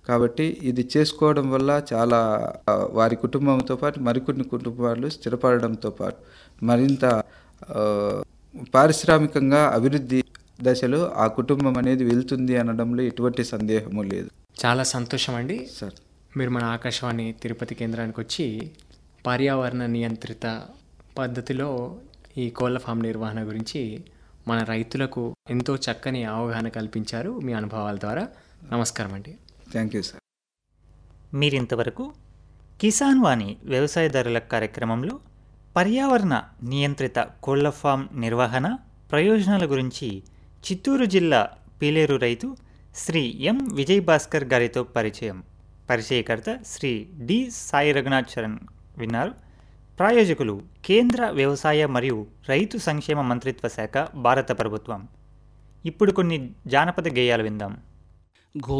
కాబట్టి ఇది చేసుకోవడం వల్ల చాలా ఆ, వారి కుటుంబంతో పాటు మరికొన్ని కుటుంబాలు స్థిరపడడంతో పాటు మరింత ఆ, పారిశ్రామికంగా అభివృద్ధి దశలో ఆ కుటుంబం అనేది వెళ్తుంది అనడంలో ఎటువంటి సందేహము లేదు చాలా సంతోషం అండి సార్ మీరు మన ఆకాశవాణి తిరుపతి కేంద్రానికి వచ్చి పర్యావరణ నియంత్రిత పద్ధతిలో ఈ కోళ్ళ ఫామ్ నిర్వహణ గురించి మన రైతులకు ఎంతో చక్కని అవగాహన కల్పించారు మీ అనుభవాల ద్వారా నమస్కారం అండి థ్యాంక్ యూ సార్ మీరింతవరకు కిసాన్ వాణి వ్యవసాయదారుల కార్యక్రమంలో పర్యావరణ నియంత్రిత కోళ్ల ఫామ్ నిర్వహణ ప్రయోజనాల గురించి చిత్తూరు జిల్లా పీలేరు రైతు శ్రీ ఎం విజయ్ భాస్కర్ గారితో పరిచయం పరిచయకర్త శ్రీ డి సాయి రఘునాథ్ చరణ్ విన్నారు ప్రాయోజకులు కేంద్ర వ్యవసాయ మరియు రైతు సంక్షేమ మంత్రిత్వ శాఖ భారత ప్రభుత్వం ఇప్పుడు కొన్ని జానపద గేయాలు విందాం